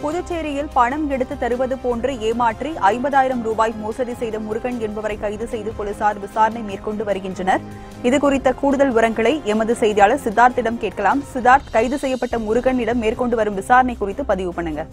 புதுச்சேரியில் பணம் எடுத்து தருவது போன்று ஏமாற்றி ஐம்பதாயிரம் ரூபாய் மோசடி செய்த முருகன் என்பவரை கைது செய்து போலீசார் விசாரணை மேற்கொண்டு வருகின்றனர் இது குறித்த கூடுதல் விவரங்களை எமது செய்தியாளர் சித்தார்த்திடம் கேட்கலாம் சித்தார்த் கைது செய்யப்பட்ட முருகனிடம் மேற்கொண்டு வரும் விசாரணை குறித்து பதிவு பண்ணுங்க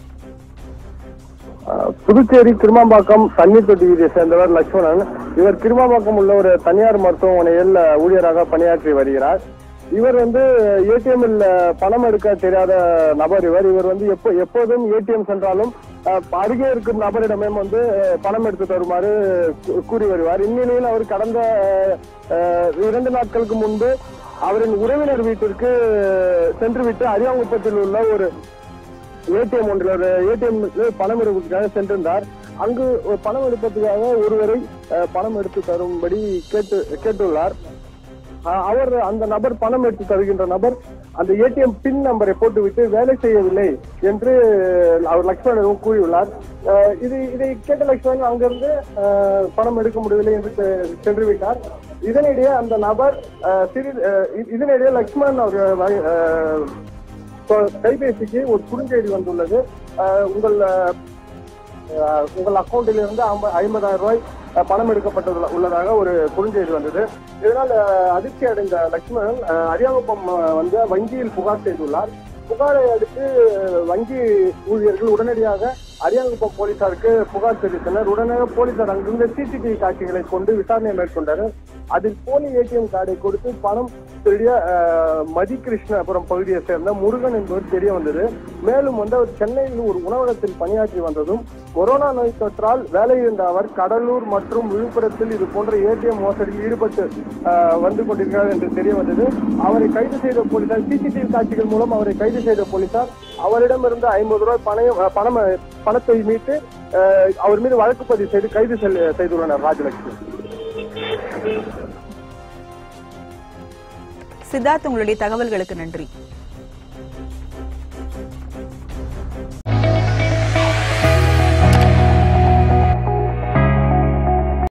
அஹ் புதுச்சேரி கிருமாம்பாக்கம் தண்ணீர் தொட்டி வீதியை சேர்ந்தவர் லட்சுமணன் இவர் கிருமாம்பாக்கம் உள்ள ஒரு தனியார் மருத்துவமனையில் ஊழியராக பணியாற்றி வருகிறார் இவர் வந்து ஏடிஎம்மில் பணம் எடுக்க தெரியாத நபர் இவர் இவர் வந்து எப்போ எப்போதும் ஏடிஎம் சென்றாலும் அஹ், அருகே இருக்கும் நபரிடமே வந்து அஹ், பணம் எடுத்து தருமாறு கூ- கூறி வருவார் இந்நிலையில் அவர் கடந்த அஹ், இரண்டு நாட்களுக்கு முன்பு அவரின் உறவினர் வீட்டிற்கு சென்றுவிட்டு அரியாங்குப்பத்தில் உள்ள ஒரு ஏடிஎம் ஒன்றில் ஒரு ஏடிஎம் பணம் எடுப்பதற்காக சென்றிருந்தார் அங்கு ஒரு பணம் எடுப்பதற்காக ஒருவரை அஹ், பணம் எடுத்து தரும்படி கேட்டு கேட்டுள்ளார் அஹ், அவர் அந்த நபர் பணம் எடுத்து தருகின்ற நபர் அந்த ஏடிஎம் பின் நம்பரை போட்டுவிட்டு வேலை செய்யவில்லை என்று அவர் லக்ஷ்மணனும் கூறியுள்ளார் அஹ், இது இதை கேட்ட லக்ஷ்மணன் அங்கிருந்து அஹ், பணம் எடுக்க முடியவில்லை என்று செ- சென்று விட்டார் இதனிடையே அந்த நபர் அஹ், சிறிது அஹ், இ- இதனிடையே லக்ஷ்மணன் அவர் வ- அஹ், இப்போ கைபேசிக்கு ஒரு குறுஞ்செய்தி வந்துள்ளது அஹ் உங்கள் அஹ், உங்கள் அக்கௌண்டில் இருந்து ஐம்ப- ஐம்பதாயிரம் ரூபாய் அஹ், பணம் எடுக்கப்பட்டு உள்ளதாக ஒரு குறுஞ்செய்தி வந்தது இதனால் அஹ், அதிர்ச்சி அடைந்த லட்சுமணன் அஹ், அரியாங்குப்பம் அஹ், வந்து வங்கியில் புகார் செய்துள்ளார் புகாரை அடுத்து வங்கி ஊழியர்கள் உடனடியாக அரியாங்குப்பம் போலீசாருக்கு புகார் தெரிவித்தனர் உடனடியாக போலீசார் அங்கிருந்த சிசிடிவி காட்சிகளை கொண்டு விசாரணை மேற்கொண்டனர் அதில் போலி ஏடிஎம் கார்டை கொடுத்து பணம் திருடிய அஹ், மதிகிருஷ்ணபுரம் பகுதியை சேர்ந்த முருகன் என்பவர் தெரிய வந்தது மேலும் வந்து அவர் சென்னையில் ஒரு உணவகத்தில் பணியாற்றி வந்ததும் கொரோனா நோய் தொற்றால் வேலையிருந்த அவர் கடலூர் மற்றும் விழுப்புரத்தில் இது போன்ற ஏடிஎம் மோசடியில் ஈடுபட்டு அஹ், வந்து கொண்டிருக்கிறார் என்று தெரிய வந்தது அவரை கைது செய்த போலீசார் சிசிடிவி காட்சிகள் மூலம் அவரை கைது செய்த போலீசார் அவரிடமிருந்து ஐம்பது ரூபாய் பணம் அஹ், பணம் பணத்தை மீட்டு அஹ், அவர் மீது வழக்கு பதிவு செய்து கைது செல்- செய்துள்ளனர் ராஜலட்சுமி சித்தார்த் உங்களுடைய தகவல்களுக்கு நன்றி